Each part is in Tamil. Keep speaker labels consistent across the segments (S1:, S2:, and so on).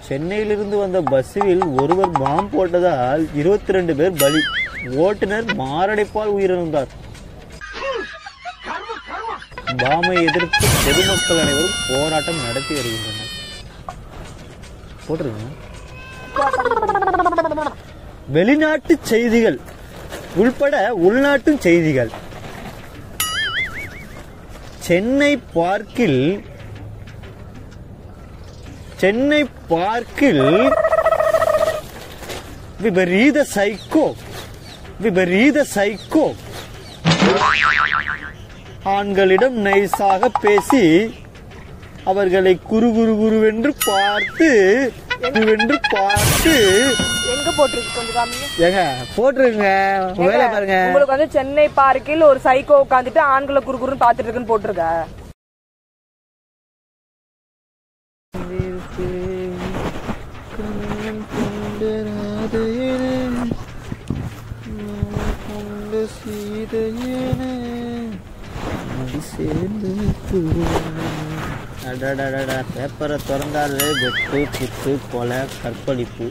S1: சென்னையிலிருந்து வந்த பஸ்ஸில் ஒருவர் பாம் போட்டதால் இருபத்தி ரெண்டு பேர் பலி ஓட்டுநர் மாரடைப்பால் உயிரிழந்தார் பாமை எதிர்த்து பொதுமக்கள் அனைவரும் போராட்டம் நடத்தி வருகின்றனர் போட்டிருங்க வெளிநாட்டு செய்திகள் உள்பட உள்நாட்டு செய்திகள் சென்னை பார்க்கில் சென்னை பார்க்கில் விபரீத சைக்கோ விபரீத சைக்கோ ஆண்களிடம் நைஸாக பேசி அவர்களை குரு குரு குருவென்று பார்த்து குருவென்று பார்த்து
S2: எங்க போட்டிருக்கு கொஞ்சம் காமிங்க
S1: ஏங்க போட்டுருங்க வேலை பாருங்க
S2: உங்களுக்கு வந்து சென்னை பார்க்கில் ஒரு சைக்கோ உட்காந்துட்டு ஆண்களை குறுகுறுன்னு பாத்துட்டு இருக்குன்னு போட்டிருக்க
S1: அடடடடா, பேப்பரை திறந்தாலே வெட்டு குத்து கொலை கற்பழிப்பு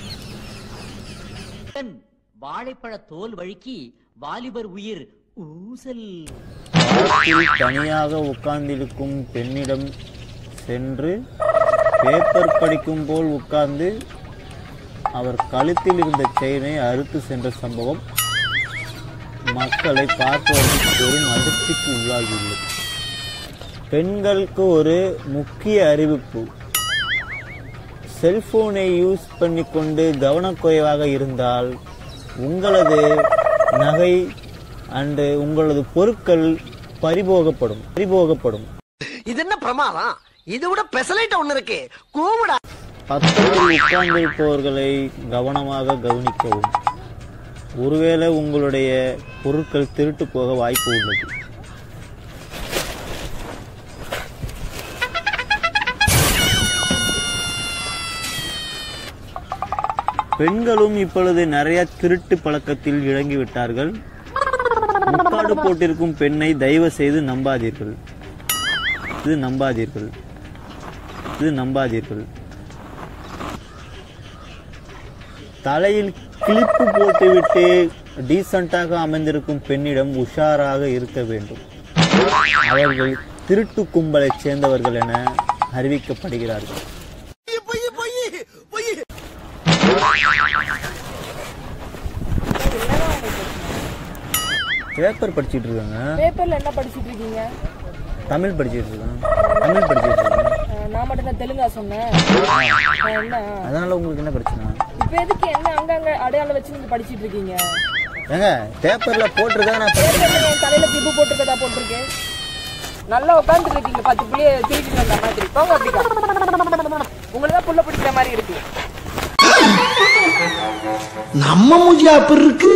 S3: வாழைப்பழ தோல் வழுக்கி வாலிபர் உயிர் ஊசல்
S1: பார்க்கில் தனியாக உட்கார்ந்திருக்கும் பெண்ணிடம் சென்று பேப்பர் படிக்கும் போல் உட்கார்ந்து அவர் கழுத்தில் இருந்த செயினை அறுத்து சென்ற சம்பவம் மக்களை பார்ப்பவர்கள் பெரும் அதிர்ச்சிக்கு உள்ளாகியுள்ளது பெண்களுக்கு ஒரு முக்கிய அறிவிப்பு செல்போனை யூஸ் பண்ணிக்கொண்டு கவனக்குறைவாக இருந்தால் உங்களது நகை அண்டு உங்களது பொருட்கள் பறிபோகப்படும் பறிபோகப்படும்
S4: இது என்ன பிரமாதம் இது விட பெசலைட் ஒண்ணு இருக்கு கூவுடா
S1: பக்கத்தில் உட்கார்ந்திருப்பவர்களை கவனமாக கவனிக்கவும் ஒருவேளை உங்களுடைய பொருட்கள் திருட்டு போக வாய்ப்பு உள்ளது பெண்களும் இப்பொழுது நிறைய திருட்டு பழக்கத்தில் இறங்கிவிட்டார்கள் முக்காடு போட்டிருக்கும் பெண்ணை தயவு செய்து நம்பாதீர்கள் இது நம்பாதீர்கள் இது நம்பாதீர்கள் தலையில் கிளிப்பு போட்டுவிட்டு டீசெண்டாக அமைந்திருக்கும் பெண்ணிடம் உஷாராக இருக்க வேண்டும் அவர்கள் திருட்டு கும்பலைச் சேர்ந்தவர்கள் என அறிவிக்கப்படுகிறார்கள் பேப்பர் படிச்சிட்டு இருக்காங்க
S2: பேப்பர்ல என்ன படிச்சிட்டு இருக்கீங்க
S1: தமிழ் படிச்சிட்டு இருக்காங்க தமிழ் படிச்சிட்டு இருக்காங்க
S2: அஹ் நான் மட்டும் தான் தெலுங்கா சொன்னேன் அஹ் என்ன
S1: அதனால உங்களுக்கு என்ன பிரச்சனை
S2: இப்ப எதுக்கு என்ன அங்கங்க அடையாளம் வச்சு நீங்க படிச்சிட்டு இருக்கீங்க
S1: ஏங்க பேப்பர்ல போட்டிருக்காங்க நான் படிக்கிறேன்.
S2: பேப்பர்ல என் தலையில கிப்பு போட்டிருக்கதா போட்டிருக்கேன் நல்லா உட்காந்துட்டு இருக்கீங்க பத்து புள்ளிய திருப்பிட்டு வந்த மாதிரி போங்க அப்படிக்கா உங்களுக்கு தான் புள்ள பிடிக்கிற மாதிரி இருக்கு
S4: நம்ம மூஞ்சியா அப்படி இருக்கு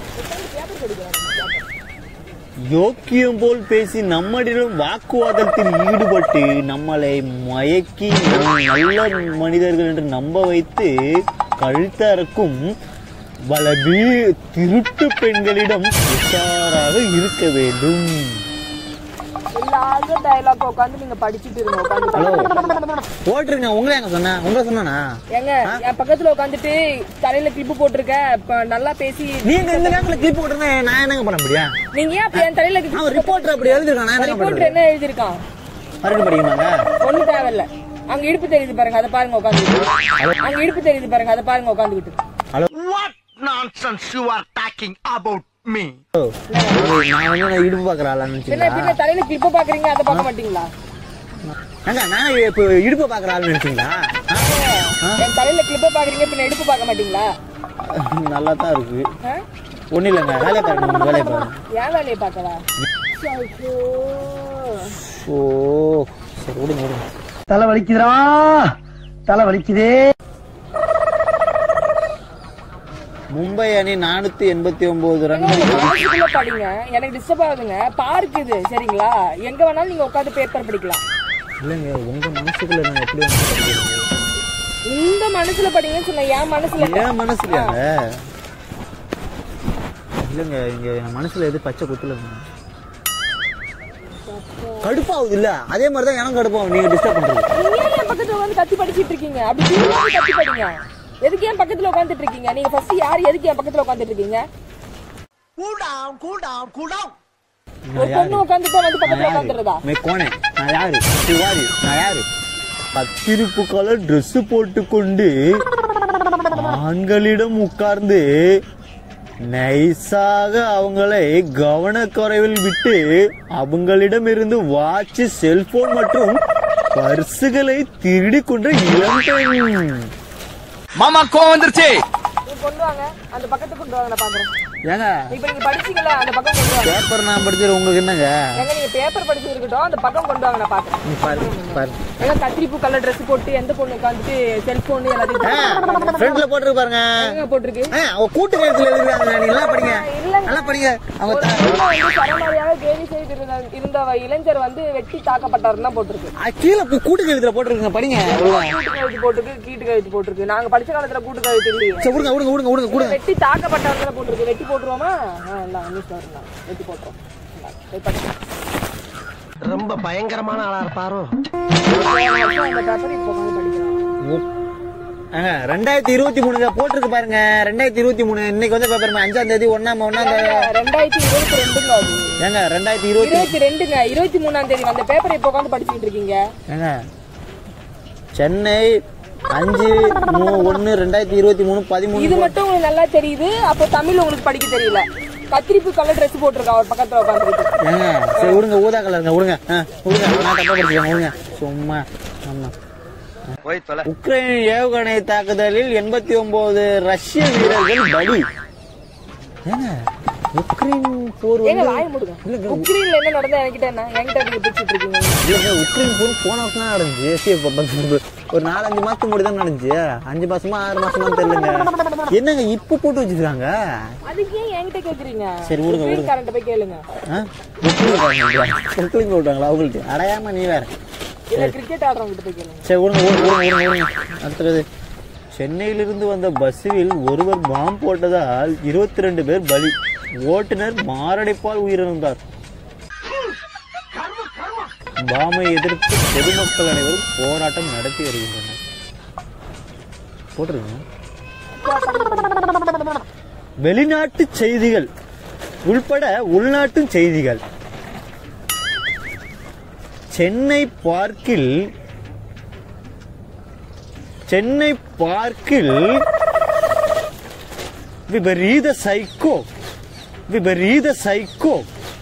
S1: யோக்கியம் போல் பேசி நம்மிடம் வாக்குவாதத்தில் ஈடுபட்டு நம்மளை மயக்கி நாம் நல்ல மனிதர்கள் என்று நம்ப வைத்து கழுத்தறக்கும் வலபி திருட்டு பெண்களிடம் உஷாராக இருக்க வேண்டும்
S2: இல்லாத டயலாக் உட்காந்து நீங்க படிச்சிட்டு இருங்க உட்காந்து
S1: போட்டுருங்க உங்களை எங்க சொன்ன உங்களை சொன்னா
S2: ஏங்க என் பக்கத்துல உட்காந்துட்டு தலையில கிளிப்பு போட்டிருக்க இப்ப நல்லா பேசி
S1: நீங்க இந்த நேரத்துல கிளிப் போட்டுருந்தா நான் என்னங்க பண்ண முடியும்
S2: நீங்க ஏன் அப்படி என் தலையில
S1: அவன் ரிப்போர்ட்டர் அப்படி எழுதிருக்கான் நான் என்ன
S2: ரிப்போர்ட்
S1: பண்றது
S2: என்ன எழுதிருக்கான்
S1: மறுபடியும் படிக்கணுமாங்க
S2: ஒண்ணு தேவையில்ல அங்க இடுப்பு தெரியுது பாருங்க அதை பாருங்க உட்காந்துக்கிட்டு அங்க இடுப்பு தெரியுது பாருங்க அதை பாருங்க உட்காந்துக்கிட்டு
S4: what nonsense you are talking about me
S1: ஓ, நான் வந்து நான் இடுப்பு பாக்குறாளான்னு
S2: பின்ன
S1: நினைச்சீங்களா
S2: பின்ன தலையில கிளிப்ப பாக்குறீங்க அதை பார்க்க மாட்டீங்களா
S1: ஏங்க நான் இப்போ இடுப்பு பாக்குற ஆள் நினைச்சீங்களா
S2: என் தலையில கிளிப்ப பாக்குறீங்க பின்ன இடுப்பு பார்க்க மாட்டீங்களா
S1: நல்லா தான் இருக்கு
S2: ஆ?
S1: ஒண்ணும் இல்லைங்க வேலையை பாருங்க உங்க வேலையை பாருங்க
S2: என் வேலையை பார்க்கவா ஐயோ.
S1: ஓ சரி விடுங்க விடுங்க
S4: தலை வலிக்குதுடா தலை வலிக்குதே
S1: மும்பை அணி நானூத்தி எண்பத்தி ஒன்பது ரன்
S2: உங்க மனசுக்குள்ள படிங்க எனக்கு டிஸ்டர்ப் ஆகுதுங்க பார்க் இது சரிங்களா எங்க வேணாலும் நீங்க உட்காந்து பேப்பர் படிக்கலாம்
S1: இல்லைங்க உங்க மனசுக்குள்ள நான் எப்படி வந்து படிக்கிறது
S2: இந்த மனசுல படிங்கன்னு சொன்ன என் மனசுல இல்ல.
S1: ஏன் மனசுலங்க இல்லைங்க இங்க என் மனசுல எது பச்சை குத்துலங்க கடுப்பாகுது இல்ல அதே மாதிரி தான் எனக்கு கடுப்பாகும் நீங்க டிஸ்டர்ப் பண்றது
S2: நீங்க ஏன் என் பக்கத்துல வந்து கத்தி படிச்சிட்டு இருக்கீங்க அப்படி திரும்பி கத்தி படிங்க எதுக்கு ஏன் பக்கத்துல உட்காந்துட்டு இருக்கீங்க நீங்க ஃபர்ஸ்ட் யார் எதுக்கு என் பக்கத்துல உட்காந்துட்டு இருக்கீங்க
S4: cool down cool down cool down
S2: ஒரு பொண்ணு உட்காந்துட்டு வந்து பக்கத்துல
S1: நான்
S2: உட்காந்துருதா
S1: யாரு மே கோனே நான் யாரு சிவாரி நான் யாரு கத்திருப்பு கலர் Dress போட்டுக்கொண்டு ஆண்களிடம் உட்கார்ந்து நைஸாக அவங்களை கவனக்குறைவில் விட்டு அவங்களிடமிருந்து வாட்ச் செல்போன் மற்றும் பர்சுகளை திருடி கொண்ட இளம்பெண்
S5: மாமா கோவம் வந்துருச்சு
S2: நீங்க கொண்டு வாங்க அந்த பக்கத்துக்கு கொண்டு வாங்க நான் பாக்குறேன்
S1: ஏங்க
S2: இப்ப நீங்க படிச்சீங்கல்ல அந்த பக்கம் கொண்டு வாங்க
S1: பேப்பர் நான் படிச்சது உங்களுக்கு என்னங்க
S2: எங்க நீங்க பேப்பர் படிச்சு இருக்கட்டும் அந்த பக்கம் கொண்டு வாங்க நான் பாக்குறேன்
S1: நீ பாரு பாரு
S2: ஏன்னா கத்திரிப்பூ கலர் Dress போட்டு எந்த பொண்ணு உட்காந்துட்டு செல்போன் எல்லாத்தையும்
S1: ஃப்ரண்ட்ல போட்டுருக்கு பாருங்க
S2: எங்க போட்டிருக்கு
S1: ஆ, அவ கூட்டு கழுத்துல எழுதுறாங்க நீ நல்லா படிங்க
S2: இல்லங்க.
S1: நல்லா படிங்க அவங்க
S2: ஒரு
S1: த-
S2: பொண்ணை வந்து சரமாரியாக கேலி செய்து இருந்த- இருந்த இளைஞர் வந்து வெட்டி தாக்கப்பட்டாருன்னு தான் போட்டிருக்கு
S1: ஆ, கீழே கூ- கூட்டு கழுத்துல போட்டுருக்குங்க படிங்க ஒழுங்கா.
S2: கூட்டு கழுத்து போட்டிருக்கு கீட்டு கழுத்து போட்டிருக்கு நாங்க படிச்ச காலத்துல கூட்டு கழுத்து இல்லையே
S1: சரி விடுங்க விடுங்க விடுங்க விடுங்க விடுங்க
S2: வெட்டி தாக்கப்பட்டாருன்னு போட்டிருக்கு வெட்டி போட்டுருவோமா ஆ, இல்ல நியூஸ் வரலாம் வெட்டி போட்டுருவோம் இந்தா, போய் படிங்க.
S4: ரொம்ப பயங்கரமான ஆளா இருப்பாரோ
S2: அந்த பேப்பர் இப்போ உட்காந்து படிக்கிறோம்
S1: ஓ. ஆங்க, ரெண்டாயிரத்தி இருபத்தி மூணுங்க போட்டிருக்கு பாருங்க ரெண்டாயிரத்தி இருபத்தி மூணு இன்னைக்கு வந்து பேப்பர் அஞ்சாம் தேதி ஒன்னாம் ஒன்னாம் தேதி
S2: ரெண்டாயிரத்தி இருபத்தி ரெண்டுங்க அது
S1: ஏங்க ரெண்டாயிரத்தி இருபத்தி
S2: இருபத்தி ரெண்டுங்க இருபத்தி மூணாம் தேதி அந்த பேப்பர் இப்போ உட்காந்து படிச்சுட்டு இருக்கீங்க
S1: ஏங்க சென்னை அஞ்சு மூ- ஒண்ணு ரெண்டாயிரத்தி இருபத்தி மூணு பதிமூணு
S2: இது மட்டும் உங்களுக்கு நல்லா தெரியுது அப்போ தமிழ் உங்களுக்கு படிக்க தெரியல கத்திரிப்பு கலர் Dress போட்டிருக்கா அவர் பக்கத்துல உட்காந்துருக்கு
S1: ஏங்க சரி விடுங்க ஊதா கலருங்க விடுங்க ஆ, விடுங்க நான் தப்பா படிச்சுக்கேன் விடுங்க சும்மா ஆமா
S5: போய் தொலை
S1: உக்ரைன் ஏவுகணை தாக்குதலில் எண்பத்தி ஒன்பது ரஷ்ய வீரர்கள் பலி ஏங்க உக்ரைன் போர்
S2: ஏங்க
S1: வந்து
S2: வாய முடுங்க உக்ரைன்ல என்ன நடந்தா என்கிட்ட என்ன என்கிட்ட நீங்க பேசிட்டு இருக்கீங்க
S1: இல்லைங்க உக்ரைன் போர் போன வருஷம் தான் நடந்துச்சு சரி, இப்ப பத்து- ஒரு நாலஞ்சு மாசத்துக்கு முன்னாடி தான் நடந்துச்சு அஞ்சு மாசமா ஆறு மாசமா தெரியலங்க என்னங்க இப்ப போட்டு வச்சிருக்காங்க
S2: அதுக்கு ஏன் என்கிட்ட கேக்குறீங்க
S1: சரி, விடுங்க, விடுங்க.
S2: கரண்ட் போய் கேளுங்க
S1: ஆ? உக்ரைன் காரங்க உக்ரைன் போட்டாங்களா அவங்கள்ட்ட அடையாம நீ வேற
S2: இல்ல கிரிக்கெட் ஆடுறவங்க போய் கேளுங்க
S1: சரி விடுங்க விடுங்க விடுங்க விடுங்க விடுங்க அடுத்தது சென்னையிலிருந்து வந்த பஸ்ஸில் ஒருவர் பாம் போட்டதால் இருபத்தி ரெண்டு பேர் பலி ஓட்டுநர் மாரடைப்பால் உயிரிழந்தார் பாமை எதிர்த்து பொதுமக்கள் அனைவரும் போராட்டம் நடத்தி வருகின்றனர் போட்டுருங்க வெளிநாட்டு செய்திகள் உள்பட உள்நாட்டு செய்திகள் சென்னை பார்க்கில் சென்னை பார்க்கில் விபரீத சைக்கோ விபரீத சைக்கோ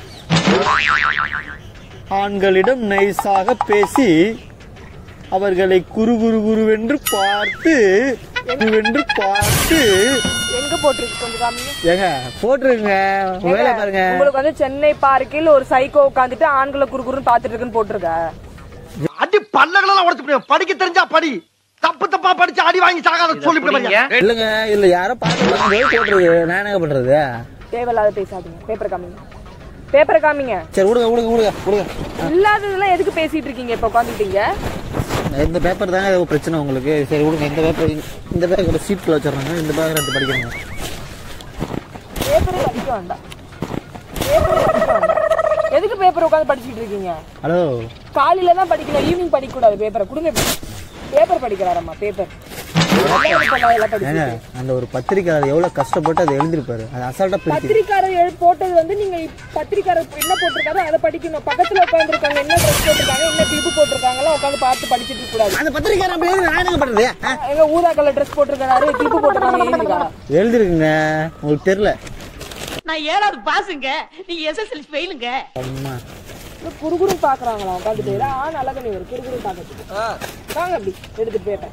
S1: ஆண்களிடம் நைஸாக பேசி அவர்களை குரு குரு குருவென்று பார்த்து குருவென்று பார்த்து
S2: எங்க போட்டிருக்கு கொஞ்சம் காமிங்க
S1: ஏங்க போட்டுருங்க வேலை பாருங்க
S2: உங்களுக்கு வந்து சென்னை பார்க்கில் ஒரு சைக்கோ உட்காந்துட்டு ஆண்களை குறுகுறுன்னு பாத்துட்டு இருக்குன்னு போட்டிருக்க
S4: அடி பல்லகளெல்லாம் உடச்சு படிக்க தெரிஞ்சா படி தப்பு தப்பா படிச்சு அடி வாங்கி சாகாத சொல்லிவிடுவாங்க
S1: இல்லங்க இல்ல யாரோ பார்த்து போட்டுருக்கு நான் என்ன பண்றது
S2: தேவையில்லாத பேசாதீங்க பேப்பர் காமிங்க பேப்பரை காமிங்க
S1: சரி விடுங்க விடுங்க விடுங்க விடுங்க
S2: இல்லாததெல்லாம் எதுக்கு பேசிட்டு இருக்கீங்க இப்ப உட்காந்துட்டீங்க
S1: இந்த பேப்பர் தாங்க ஏதோ பிரச்சனை உங்களுக்கு சரி விடுங்க இந்த பேப்பர் இந்த பேப்பர் சீட்டில் வச்சிடுறாங்க இந்த பேப்பர் எடுத்து படிக்கிறேங்க
S2: பேப்பரே படிக்க வேண்டாம் பேப்பரே படிக்க வேண்டாம் எதுக்கு பேப்பர் உட்காந்து படிச்சிட்டு இருக்கீங்க
S1: ஹலோ
S2: காலையில தான் படிக்கணும் ஈவினிங் படிக்க கூடாது பேப்பரை கொடுங்க பேப்பர் படிக்கிறாரம்மா பேப்பர்
S1: ஏங்க அந்த ஒரு பத்திரிக்கையாளர் எவ்வளவு கஷ்டப்பட்டு அதை எழுதிருப்பாரு அது அசால்ட்டா பிரிச்சு
S2: பத்திரிக்காரர் எழு- போட்டது வந்து நீங்க இப்ப பத்திரிக்காரர் என்ன போட்டிருக்காரோ அதை படிக்கணும் பக்கத்துல உட்காந்துருக்காங்க என்ன ட்ரெஸ் போட்டிருக்காங்க என்ன கிளிப்பு போட்டிருக்காங்களோ உட்காந்து பார்த்து படிச்சிட்டு இருக்க கூடாது
S1: அந்த பத்திரிக்கையாளர் அப்படி எழுதி நான் என்னங்க பண்றது ஆ?
S2: எங்க ஊதா கலர் ட்ரெஸ் போட்டிருக்காரு கிளிப்பு போட்டிருக்காங்க எழுதிருக்கா
S1: எழுதிருக்குங்க உங்களுக்கு தெரியல
S3: நான் ஏழாவது பாஸுங்க நீங்க எஸ்எஸ்எல் ஃபெயிலுங்க
S1: அம்மா
S2: குறுகுறு பாக்குறாங்களா உட்காந்துட்டு ஆண் அழகு ஒரு குறுகுறு பாக்கிறதுக்கு வாங்க அப்படி எடுத்துட்டு போயிட்டேன்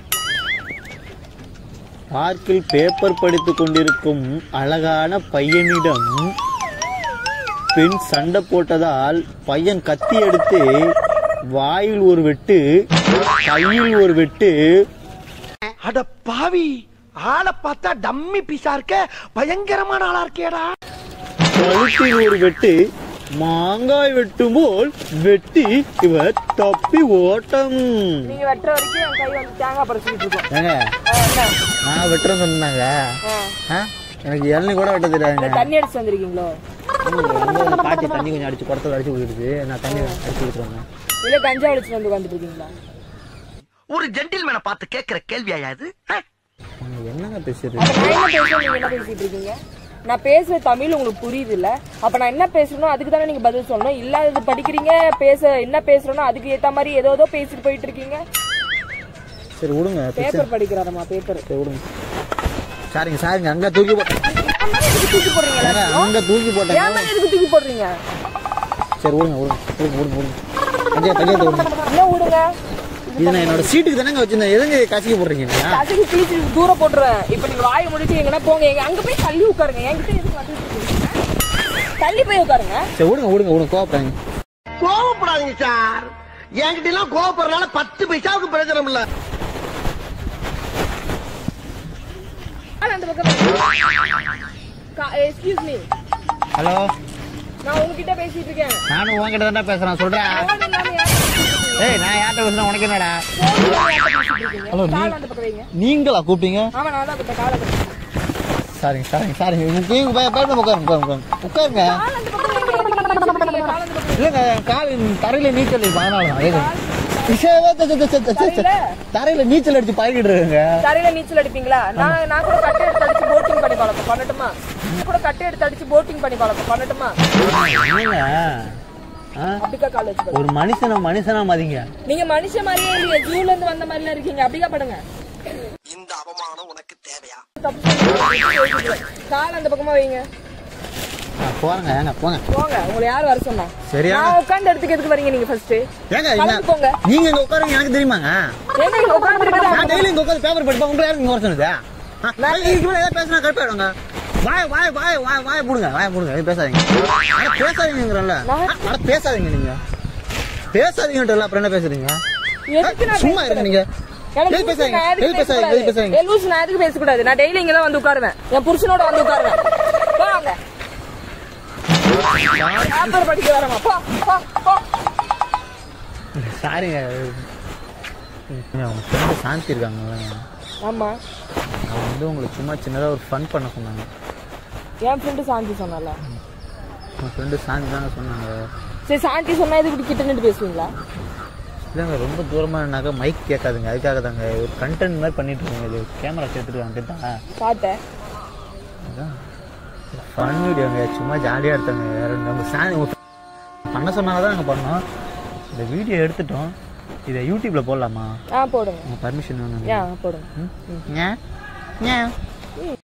S1: பார்க்கில் பேப்பர் படித்துக் கொண்டிருக்கும் அழகான பையனிடம் பெண் சண்டை போட்டதால் பையன் கத்தி எடுத்து வாயில் ஒரு வெட்டு கையில் ஒரு வெட்டு
S4: அட பாவி ஆளை பார்த்தா டம்மி பீஸா இருக்க பயங்கரமான ஆளா இருக்கேடா
S1: கழுத்தில் ஒரு வெட்டு மாங்காய் வெட்டும் போல் வெட்டி இவர் தப்பி ஓட்டம்
S2: நீங்க வெட்டுற வரைக்கும் என் கை வந்து தேங்காய் பறிச்சுட்டு இருக்கோம்
S1: ஏங்க
S2: ஆ, என்ன
S1: நான் வெட்டுறேன்னு சொன்னாங்க
S2: ஆ.
S1: ஆ? எனக்கு இளநீ கூட வெட்ட தெரியாதுங்க
S2: இல்ல, தண்ணி அடிச்சு வந்திருக்கீங்களோ
S1: ரொம்ப பாட்டி தண்ணி கொஞ்சம் அடிச்சு குடத்துல அடிச்சு விட்டுடுது நான் தண்ணி அடிச்சு விட்டுருவேன்
S2: இல்ல கஞ்சா அடிச்சுட்டு வந்து உட்காந்துட்டு இருக்கீங்களா
S4: ஒரு ஜென்டில்மேனை பார்த்து கேட்கிற கேள்வியா இது ஆ?
S1: நீங்க என்னங்க பேசுறது
S2: அப்ப நான் என்ன பேசுறேன் நீங்க என்ன பேசிட்டு இருக்கீங்க நான் பேசுற தமிழ் உங்களுக்கு புரியுது இல்ல அப்ப நான் என்ன பேசணும் அதுக்கு தானே நீங்க பதில் சொல்லணும் இல்லாதது படிக்கிறீங்க பேச என்ன பேசுறோம்னா அதுக்கு ஏத்த மாதிரி ஏதோ ஏதோ பேசிட்டு போயிட்டு இருக்கீங்க
S1: சரி விடுங்க பிரச்சனை
S2: பேப்பர் படிக்கிறாரம்மா பேப்பர்
S1: சரி விடுங்க சாரிங்க சாரிங்க அங்க தூக்கி போட்டேன்
S2: எதுக்கு தூக்கி போடுறீங்க எல்லாத்தையும்?
S1: அங்க தூக்கி போட்டேன்
S2: ஏன் மேல எதுக்கு தூக்கி போடுறீங்க
S1: சரி விடுங்க விடுங்க விடுங்க விடுங்க விடுங்க பஞ்சாயத்து பஞ்சாயத்து விடுங்க
S2: என்ன விடுங்க
S1: இது நான் என்னோட சீட்டுக்கு தானே வச்சிருந்தேன் எதுங்க கசிக்க போடுறீங்க நீங்க?
S2: அதுக்கு கிழிச்சு தூரம் போட்டுருவேன் இப்ப நீங்க வாயை முடிச்சு எங்கன்னா போங்க எங்க அங்க போய் தள்ளி உட்காருங்க என்கிட்ட எதுக்கு வந்துட்டு இருக்கீங்க தள்ளி போய் உட்காருங்க
S1: சரி விடுங்க விடுங்க விடுங்க கோவப்படாங்க
S4: கோவப்படாதீங்க சார் என்கிட்ட எல்லாம் கோவப்படுறதுனால பத்து பைசாவுக்கு பிரயோஜனம் இல்ல
S2: ஆனா அந்த பக்கம் எக்ஸ்கியூஸ் மீ
S1: ஹலோ
S2: நான் உங்ககிட்ட பேசிட்டு இருக்கேன்
S1: நானும் உன்கிட்ட தானே பேசுறேன் சொல்றேன்
S2: phone இல்லாம யார்கிட்ட பேசிட்டு இருக்கீங்க?
S1: ஏய் நான் யார்கிட்ட பேசுறேன் உனக்கு என்னடா
S2: phone இல்லாம யார்கிட்ட பேசிட்டு இருக்கீங்க?
S1: Hello, நீ-
S2: கால் அந்த பக்கம் வைங்க.
S1: நீங்களா கூப்பிட்டீங்க
S2: ஆமா, நான் தான் கூப்பிட்டேன், காலை கூப்பிட்டேன்.
S1: சாரிங்க சாரிங்க சாரிங்க நீங்க உட்காருங்க உட்காருங்க உட்காருங்க உட்காருங்க
S2: கால் அந்த பக்கம் வைங்க, எதுக்கு இப்படி பேசிட்டு இருக்கீங்க? கால் அந்த பக்கம்
S1: இல்லைங்க கால் தரையில நீச்சல் அடிச்சு அதனால தான் ஏங்க. விஷயமே தெ- தெ- தெ- தெ- தெ- தெ-
S2: தரையில?
S1: தரையில நீச்சல் அடிச்சு பழகிட்டு இருக்குங்க
S2: தரையில நீச்சல் அடிப்பீங்களா நான் நான் கூட கட்டை எடுத்து அடிச்சு போட்டிங் பண்ணி பழக்கம் பண்ணட்டுமா நான் கூட கட்டை எடுத்து அடிச்சு போட்டிங் பண்ணி பழக்கம் பண்ணட்டுமா
S1: என்னங்க ஆ?
S2: அப்படிக்கா கால் வச்சு படுங்க.
S1: ஒரு மனுஷனை மனுஷனா மதிங்க
S2: நீங்க மனுஷ மாதிரியே இல்லையே ஜூல இருந்து வந்த மாதிரிலாம் இருக்கீங்க அப்படிக்கா படுங்க
S4: இந்த அவமானம் உனக்கு தேவையா
S2: தப்பு சொல்றீங்க. கால் அந்த பக்கமா வைங்க
S1: ஆ, போறேங்க ஏங்க போங்க
S2: போங்க உங்களை யார் வர சொன்னா
S1: சரியா?
S2: நான் உட்கார்ந்து இடத்துக்கு எதுக்கு வரீங்க நீங்க ஃபர்ஸ்ட்
S1: ஏங்க
S2: கலந்து
S1: என்ன-
S2: போங்க
S1: நீங்க இங்க உட்காருங்க எனக்கு தெரியுமாங்க
S2: ஏங்க இங்க உட்கார்ந்து
S1: நான் டெய்லி இங்க உட்காந்து பேப்பர் படிப்பேன் உங்களை யாரும் இங்க வர சொன்னது ஆ, நான் இதுக்கு மேல ஏதாவது பேசினா கடுப்பாயிடுங்க வாய் வாய் வாய் வாய் வாய் போடுங்க வாய் போடுங்க எதுவும் பேசாதீங்க அட பேசாதீங்கிறல்ல
S2: நான்-
S1: அட பேசாதீங்க நீங்க பேசாதீங்கன்றல அப்புறம் என்ன பேசுறீங்க
S2: எதுக்கு நான்
S1: சும்மா இருங்க நீங்க
S2: எனக்கு
S1: எதுக்கு
S2: லூசு,
S1: பேசாதீங்க
S2: நான் எதுக்கு
S1: எதுக்கு பேசாதீங்க எதுக்கு
S2: பேசக்கூடாது?
S1: பேசாதீங்க
S2: ஏ, லூசு, நான் எதுக்கு பேசக்கூடாது நான் டெய்லி இங்க தான் வந்து உட்காருவேன் என் புருஷனோட வந்து உட்காருவேன் போங்க பேப்பர் படிக்க வரமா போ போ போ
S1: சாரிங்க அவங்க ஃப்ரெண்டு சாந்தி இருக்காங்கல்ல
S2: ஆமா
S1: அவங்க வந்து உங்களுக்கு சும்மா சின்னதாக ஒரு ஃபன் பண்ண சொன்னாங்க
S2: என் ஃப்ரெண்டு சாந்தி சொன்னால
S1: உங்கள் ஃப்ரெண்டு சாந்தி தாங்க சொன்னாங்க
S2: சரி சாந்தி சொன்னா எதுக்கு இப்படி கிட்ட நின்று பேசுவீங்களா
S1: இல்லைங்க ரொம்ப தூரமாக இருந்தாக்க மைக் கேட்காதுங்க அதுக்காக தாங்க ஒரு கண்டென்ட் மாதிரி பண்ணிட்டு இருக்கோங்க இது கேமரா சேர்த்துருக்காங்க தான்
S2: பார்த்தேன்
S1: அதான் ஃபன் வீடியோங்க சும்மா ஜாலியாக எடுத்தாங்க வேற நம்ம சாந்தி உங்க பண்ண சொன்னாங்க தான் நாங்கள் பண்ணோம் இந்த வீடியோ எடுத்துட்டோம் இதை யூடியூப்பில் போடலாமா
S2: ஆ போடுங்க
S1: உங்கள் பர்மிஷன் வேணும்
S2: ஆ போடுங்க
S1: ம்? ஏன் ஏன்